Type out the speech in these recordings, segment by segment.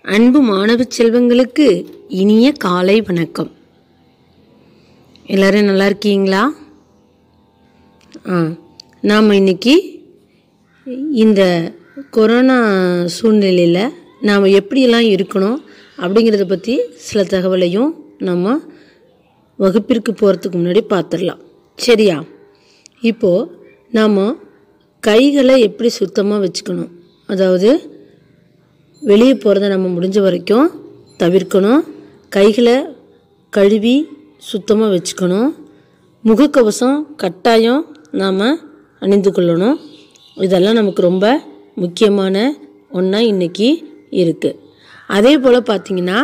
அன்பு மாணவ செல்வங்களுக்கு இனிய காலை வணக்கம் எல்லாரும் நல்லா இருக்கீங்களா ஆ நாம் இன்னைக்கு இந்த கொரோனா சூழ்நிலையில் நாம் எப்படியெல்லாம் இருக்கணும் அப்படிங்கிறத பற்றி சில தகவலையும் நம்ம வகுப்பிற்கு போகிறதுக்கு முன்னாடி பார்த்துடலாம் சரியா இப்போது நாம் கைகளை எப்படி சுத்தமாக வச்சுக்கணும் அதாவது வெளியே போகிறத நம்ம முடிஞ்ச வரைக்கும் தவிர்க்கணும் கைகளை கழுவி சுத்தமாக வச்சுக்கணும் முகக்கவசம் கட்டாயம் நாம் அணிந்து கொள்ளணும் இதெல்லாம் நமக்கு ரொம்ப முக்கியமான ஒன்றா இன்றைக்கி இருக்குது அதே போல் பார்த்திங்கன்னா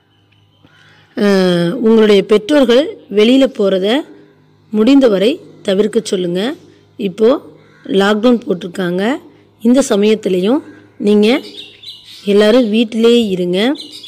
அஹ், உங்களுடைய பெற்றோர்கள் வெளியில் போகிறத முடிந்தவரை தவிர்க்க சொல்லுங்கள் இப்போது லாக்டவுன் போட்டிருக்காங்க இந்த சமயத்துலேயும் நீங்கள் எல்லோரும் வீட்டிலேயே இருங்க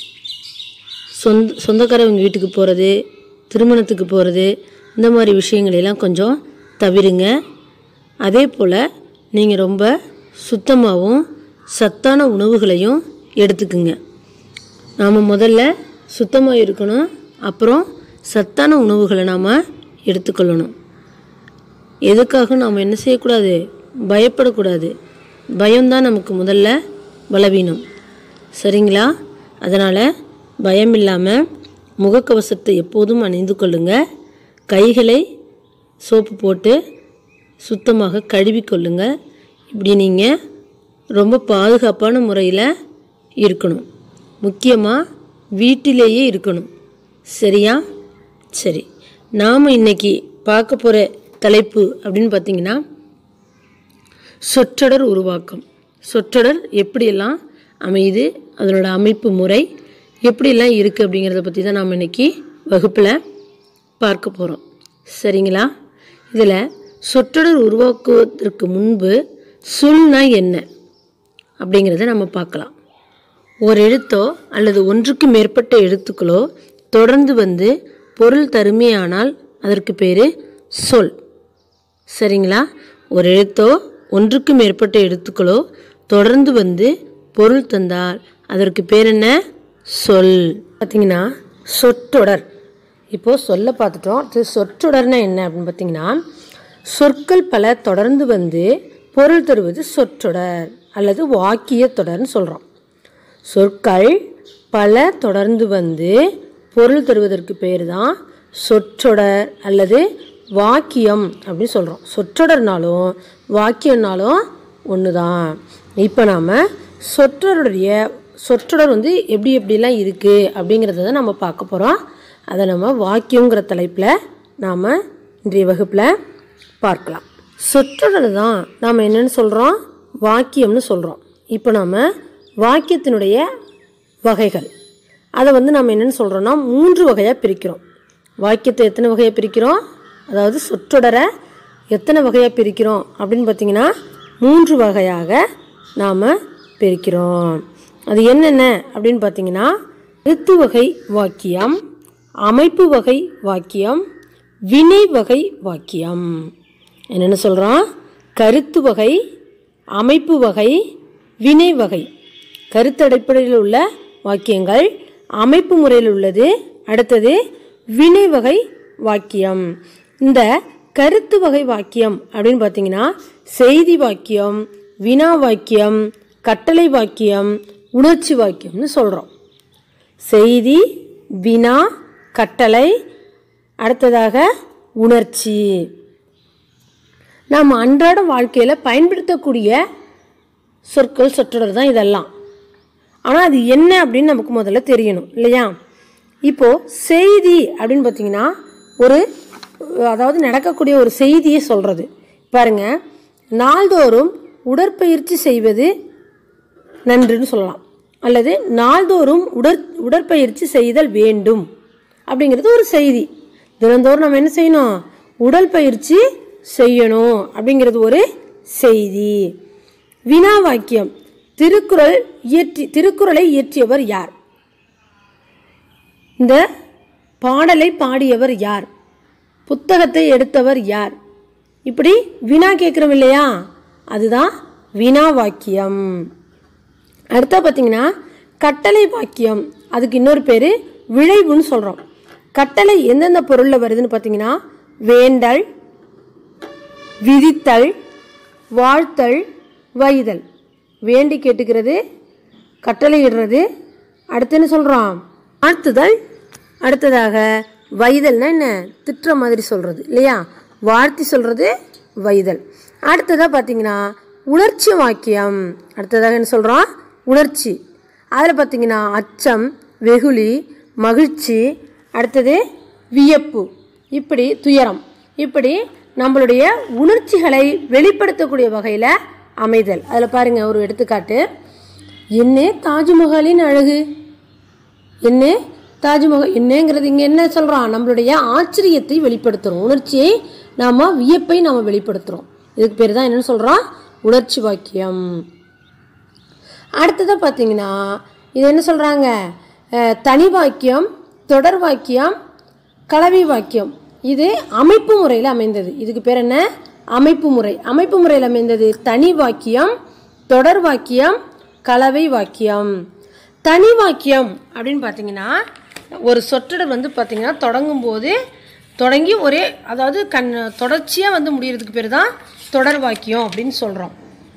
சொந்த சொந்தக்காரவங்க வீட்டுக்கு போகிறது திருமணத்துக்கு போகிறது இந்த மாதிரி விஷயங்களெல்லாம் கொஞ்சம் தவிருங்க அதே போல் நீங்கள் ரொம்ப சுத்தமாகவும் சத்தான உணவுகளையும் எடுத்துக்குங்க நாம் முதல்ல சுத்தமாக இருக்கணும் அப்புறம் சத்தான உணவுகளை நாம் எடுத்துக்கொள்ளணும் எதுக்காக நாம் என்ன செய்யக்கூடாது பயப்படக்கூடாது பயம்தான் நமக்கு முதல்ல பலவீனம் சரிங்களா அதனால் பயம் இல்லாமல் முகக்கவசத்தை எப்போதும் அணிந்து கொள்ளுங்க கைகளை சோப்பு போட்டு சுத்தமாக கழுவி கொள்ளுங்க இப்படி நீங்கள் ரொம்ப பாதுகாப்பான முறையில் இருக்கணும் முக்கியமாக வீட்டிலேயே இருக்கணும் சரியா சரி நாம் இன்னைக்கு பார்க்க போகிற தலைப்பு அப்படின்னு பார்த்தீங்கன்னா சொற்றொடர் உருவாக்கம் சொற்றொடர் எப்படியெல்லாம் அமையுது அதனோட அமைப்பு முறை எப்படியெல்லாம் இருக்குது அப்படிங்கிறத பற்றி தான் நாம் இன்னைக்கு வகுப்பில் பார்க்க போகிறோம் சரிங்களா இதில் சொற்றொடர் உருவாக்குவதற்கு முன்பு சொல்னா என்ன அப்படிங்கிறத நம்ம பார்க்கலாம் ஒரு எழுத்தோ அல்லது ஒன்றுக்கு மேற்பட்ட எழுத்துக்களோ தொடர்ந்து வந்து பொருள் தருமையானால் அதற்கு பேர் சொல் சரிங்களா ஒரு எழுத்தோ ஒன்றுக்கு மேற்பட்ட எழுத்துக்களோ தொடர்ந்து வந்து பொருள் தந்தால் அதற்கு பேர் என்ன சொல் பார்த்தீங்கன்னா சொற்றொடர் இப்போது சொல்ல பார்த்துட்டோம் அடுத்து சொற்றொடர்னா என்ன அப்படின்னு பார்த்தீங்கன்னா சொற்கள் பல தொடர்ந்து வந்து பொருள் தருவது சொற்றொடர் அல்லது வாக்கிய தொடர்னு சொல்கிறோம் சொற்கள் பல தொடர்ந்து வந்து பொருள் தருவதற்கு பேர் தான் சொற்றொடர் அல்லது வாக்கியம் அப்படின்னு சொல்கிறோம் சொற்றொடர்னாலும் வாக்கியம்னாலும் ஒன்று தான் இப்போ நாம் சொற்றொடருடைய சொற்றொடர் வந்து எப்படி எப்படிலாம் இருக்குது அப்படிங்கிறத தான் நம்ம பார்க்க போகிறோம் அதை நம்ம வாக்கியங்கிற தலைப்பில் நாம் இன்றைய வகுப்பில் பார்க்கலாம் சொற்றொடர் தான் நாம் என்னென்னு சொல்கிறோம் வாக்கியம்னு சொல்கிறோம் இப்போ நாம் வாக்கியத்தினுடைய வகைகள் அதை வந்து நம்ம என்னென்னு சொல்கிறோன்னா மூன்று வகையாக பிரிக்கிறோம் வாக்கியத்தை எத்தனை வகையாக பிரிக்கிறோம் அதாவது சொற்றொடரை எத்தனை வகையாக பிரிக்கிறோம் அப்படின்னு பார்த்தீங்கன்னா மூன்று வகையாக நாம் பிரிக்கிறோம் அது என்னென்ன அப்படின்னு பார்த்தீங்கன்னா எழுத்து வகை வாக்கியம் அமைப்பு வகை வாக்கியம் வினை வகை வாக்கியம் என்னென்ன சொல்கிறோம் கருத்து வகை அமைப்பு வகை வினை வகை கருத்து அடிப்படையில் உள்ள வாக்கியங்கள் அமைப்பு முறையில் உள்ளது அடுத்தது வினை வகை வாக்கியம் இந்த கருத்து வகை வாக்கியம் அப்படின்னு பார்த்தீங்கன்னா செய்தி வாக்கியம் வினா வாக்கியம் கட்டளை வாக்கியம் உணர்ச்சி வாக்கியம்னு சொல்கிறோம் செய்தி வினா கட்டளை அடுத்ததாக உணர்ச்சி நாம் அன்றாட வாழ்க்கையில் பயன்படுத்தக்கூடிய சொற்கள் சொற்றொடர் தான் இதெல்லாம் ஆனால் அது என்ன அப்படின்னு நமக்கு முதல்ல தெரியணும் இல்லையா இப்போது செய்தி அப்படின்னு பார்த்தீங்கன்னா ஒரு அதாவது நடக்கக்கூடிய ஒரு செய்தியை சொல்கிறது பாருங்க நாள்தோறும் உடற்பயிற்சி செய்வது நன்றுன்னு சொல்லலாம் அல்லது நாள்தோறும் உடற் உடற்பயிற்சி செய்தல் வேண்டும் அப்படிங்கிறது ஒரு செய்தி தினந்தோறும் நம்ம என்ன செய்யணும் உடல் பயிற்சி செய்யணும் அப்படிங்கிறது ஒரு செய்தி வினா வாக்கியம் திருக்குறள் இயற்றி திருக்குறளை இயற்றியவர் யார் இந்த பாடலை பாடியவர் யார் புத்தகத்தை எடுத்தவர் யார் இப்படி வினா கேட்குறோம் இல்லையா அதுதான் வினா வாக்கியம் அடுத்தா பார்த்தீங்கன்னா கட்டளை வாக்கியம் அதுக்கு இன்னொரு பேர் விளைவுன்னு சொல்கிறோம் கட்டளை எந்தெந்த பொருளில் வருதுன்னு பார்த்தீங்கன்னா வேண்டல் விதித்தல் வாழ்த்தல் வைதல் வேண்டி கேட்டுக்கிறது கட்டளையிடுறது அடுத்து என்ன சொல்கிறோம் வாழ்த்துதல் அடுத்ததாக வைதல்னா என்ன திட்டுற மாதிரி சொல்கிறது இல்லையா வாழ்த்தி சொல்கிறது வைதல் அடுத்ததாக பார்த்தீங்கன்னா உணர்ச்சி வாக்கியம் அடுத்ததாக என்ன சொல்கிறோம் உணர்ச்சி அதில் பார்த்தீங்கன்னா அச்சம் வெகுளி மகிழ்ச்சி அடுத்தது வியப்பு இப்படி துயரம் இப்படி நம்மளுடைய உணர்ச்சிகளை வெளிப்படுத்தக்கூடிய வகையில் அமைதல் அதில் பாருங்க ஒரு எடுத்துக்காட்டு என்ன தாஜ்மஹாலின் அழகு என்ன தாஜ்மஹால் என்னங்கிறது இங்கே என்ன சொல்கிறோம் நம்மளுடைய ஆச்சரியத்தை வெளிப்படுத்துகிறோம் உணர்ச்சியை நாம் வியப்பை நாம் வெளிப்படுத்துகிறோம் இதுக்கு பேர் தான் என்னன்னு சொல்கிறோம் உணர்ச்சி வாக்கியம் அடுத்ததாக பார்த்தீங்கன்னா இது என்ன சொல்கிறாங்க தனி வாக்கியம் தொடர் வாக்கியம் கலவை வாக்கியம் இது அமைப்பு முறையில் அமைந்தது இதுக்கு பேர் என்ன அமைப்பு முறை அமைப்பு முறையில் அமைந்தது தனி வாக்கியம் தொடர் வாக்கியம் கலவை வாக்கியம் தனி வாக்கியம் அப்படின்னு பார்த்தீங்கன்னா ஒரு சொற்றொடர் வந்து பார்த்தீங்கன்னா தொடங்கும் போது தொடங்கி ஒரே அதாவது கண் தொடர்ச்சியாக வந்து முடியறதுக்கு பேர் தான் தொடர் வாக்கியம் அப்படின்னு சொல்கிறோம்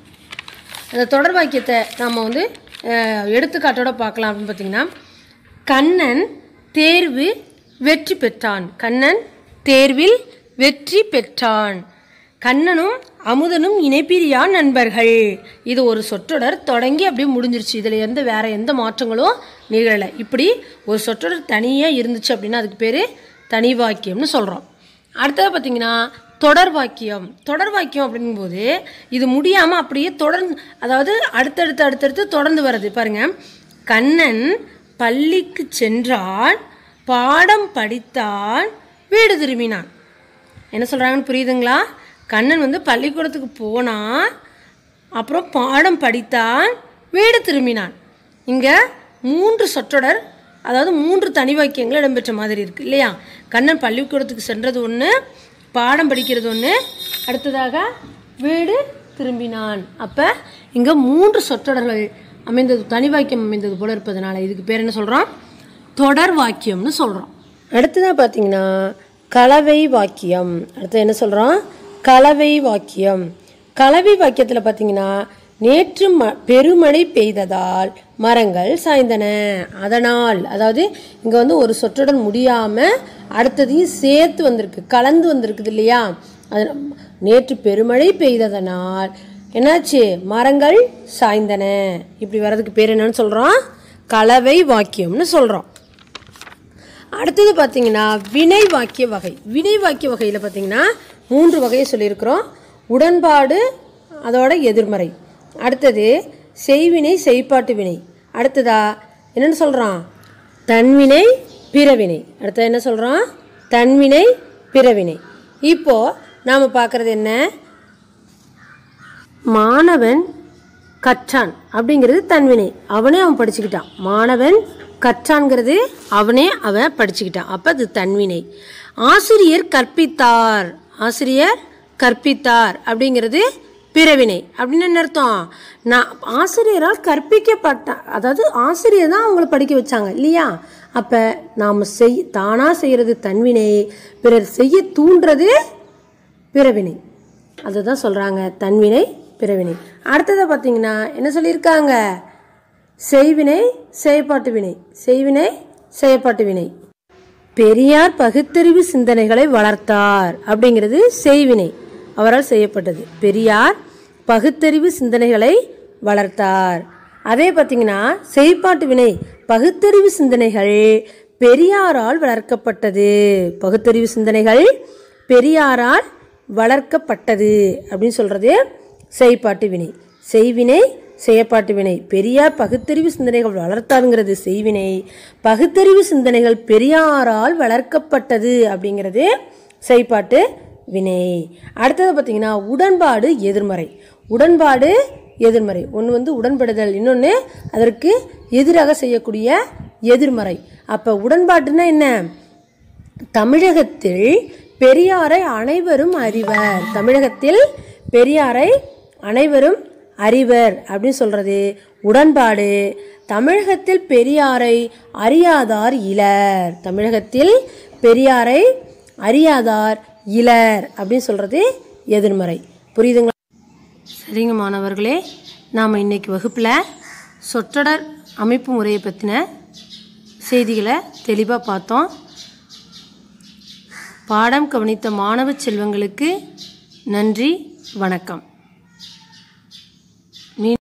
அந்த தொடர் வாக்கியத்தை நாம் வந்து அஹ், எடுத்துக்காட்டோட பார்க்கலாம் அப்படின்னு பார்த்தீங்கன்னா கண்ணன் தேர்வு வெற்றி பெற்றான் கண்ணன் தேர்வில் வெற்றி பெற்றான் கண்ணனும் அமுதனும் இணைப்பிரியா நண்பர்கள் இது ஒரு சொற்றொடர் தொடங்கி அப்படியே முடிஞ்சிருச்சு இதில் எந்த வேற எந்த மாற்றங்களும் நிகழலை இப்படி ஒரு சொற்றொடர் தனியாக இருந்துச்சு அப்படின்னா அதுக்கு பேர் தனி வாக்கியம்னு சொல்கிறோம் அடுத்தது பார்த்தீங்கன்னா தொடர் வாக்கியம் தொடர் வாக்கியம் அப்படிங்கும்போது இது முடியாமல் அப்படியே தொடர்ந்து அதாவது அடுத்தடுத்து அடுத்தடுத்து தொடர்ந்து வருது பாருங்க கண்ணன் பள்ளிக்கு சென்றான் பாடம் படித்தான் வீடு திரும்பினான் என்ன சொல்கிறாங்கன்னு புரியுதுங்களா கண்ணன் வந்து பள்ளிக்கூடத்துக்கு போனான் அப்புறம் பாடம் படித்தான் வீடு திரும்பினான் இங்கே மூன்று சொற்றொடர் அதாவது மூன்று தனி வாக்கியங்கள் இடம்பெற்ற மாதிரி இருக்குது இல்லையா கண்ணன் பள்ளிக்கூடத்துக்கு சென்றது ஒன்று பாடம் படிக்கிறது ஒன்று அடுத்ததாக வீடு திரும்பினான் அப்போ இங்கே மூன்று சொற்றொடர்கள் அமைந்தது தனி வாக்கியம் அமைந்தது போல இருப்பதனால இதுக்கு பேர் என்ன சொல்கிறோம் தொடர் வாக்கியம்னு சொல்கிறோம் அடுத்ததாக பார்த்தீங்கன்னா கலவை வாக்கியம் அடுத்து என்ன சொல்கிறோம் கலவை வாக்கியம் கலவை வாக்கியத்தில் பார்த்தீங்கன்னா நேற்று ம பெருமழை பெய்ததால் மரங்கள் சாய்ந்தன அதனால் அதாவது இங்கே வந்து ஒரு சொற்றொடர் முடியாமல் அடுத்ததையும் சேர்த்து வந்திருக்கு கலந்து வந்திருக்குது இல்லையா அது நேற்று பெருமழை பெய்ததனால் என்னாச்சு மரங்கள் சாய்ந்தன இப்படி வர்றதுக்கு பேர் என்னன்னு சொல்கிறோம் கலவை வாக்கியம்னு சொல்கிறோம் அடுத்தது பார்த்தீங்கன்னா வினை வாக்கிய வகை வினை வாக்கிய வகையில் பார்த்தீங்கன்னா மூன்று வகையை சொல்லியிருக்கிறோம் உடன்பாடு அதோட எதிர்மறை அடுத்தது செய்வினை செய்பாட்டு வினை அடுத்ததா என்னன்னு சொல்கிறான் தன்வினை பிறவினை அடுத்தது என்ன சொல்கிறான் தன்வினை பிறவினை இப்போ நாம் பார்க்குறது என்ன மாணவன் கற்றான் அப்படிங்கிறது தன்வினை அவனே அவன் படிச்சுக்கிட்டான் மாணவன் கற்றான்ங்கிறது அவனே அவன் படிச்சுக்கிட்டான் அப்போ அது தன்வினை ஆசிரியர் கற்பித்தார் ஆசிரியர் கற்பித்தார் அப்படிங்கிறது பிறவினை அப்படின்னு என்ன அர்த்தம் நான் ஆசிரியரால் கற்பிக்கப்பட்ட அதாவது ஆசிரியர் தான் அவங்கள படிக்க வச்சாங்க இல்லையா அப்போ நாம் செய் தானாக செய்கிறது தன்வினை பிறர் செய்ய தூண்டுறது பிறவினை அதுதான் சொல்கிறாங்க தன்வினை பிறவினை அடுத்ததை பார்த்தீங்கன்னா என்ன சொல்லியிருக்காங்க செய்வினை செயற்பாட்டு வினை செய்வினை செயற்பாட்டு வினை பெரியார் பகுத்தறிவு சிந்தனைகளை வளர்த்தார் அப்படிங்கிறது செய்வினை அவரால் செய்யப்பட்டது பெரியார் பகுத்தறிவு சிந்தனைகளை வளர்த்தார் அதே பார்த்தீங்கன்னா செய்பாட்டு வினை பகுத்தறிவு சிந்தனைகள் பெரியாரால் வளர்க்கப்பட்டது பகுத்தறிவு சிந்தனைகள் பெரியாரால் வளர்க்கப்பட்டது அப்படின்னு சொல்றது செய்பாட்டு வினை செய்வினை செயற்பாட்டு வினை பெரியார் பகுத்தறிவு சிந்தனைகள் வளர்த்தாருங்கிறது செய்வினை பகுத்தறிவு சிந்தனைகள் பெரியாரால் வளர்க்கப்பட்டது அப்படிங்கிறது செய்பாட்டு வினை அடுத்தது பார்த்தீங்கன்னா உடன்பாடு எதிர்மறை உடன்பாடு எதிர்மறை ஒன்று வந்து உடன்படுதல் இன்னொன்று அதற்கு எதிராக செய்யக்கூடிய எதிர்மறை அப்போ உடன்பாட்டுன்னா என்ன தமிழகத்தில் பெரியாரை அனைவரும் அறிவர் தமிழகத்தில் பெரியாரை அனைவரும் அறிவர் அப்படின்னு சொல்றது உடன்பாடு தமிழகத்தில் பெரியாரை அறியாதார் இலர் தமிழகத்தில் பெரியாரை அறியாதார் இலர் அப்படின்னு சொல்கிறது எதிர்மறை புரியுதுங்களா சரிங்க மாணவர்களே நாம் இன்னைக்கு வகுப்பில் சொற்றொடர் அமைப்பு முறையை பற்றின செய்திகளை தெளிவாக பார்த்தோம் பாடம் கவனித்த மாணவ செல்வங்களுக்கு நன்றி வணக்கம்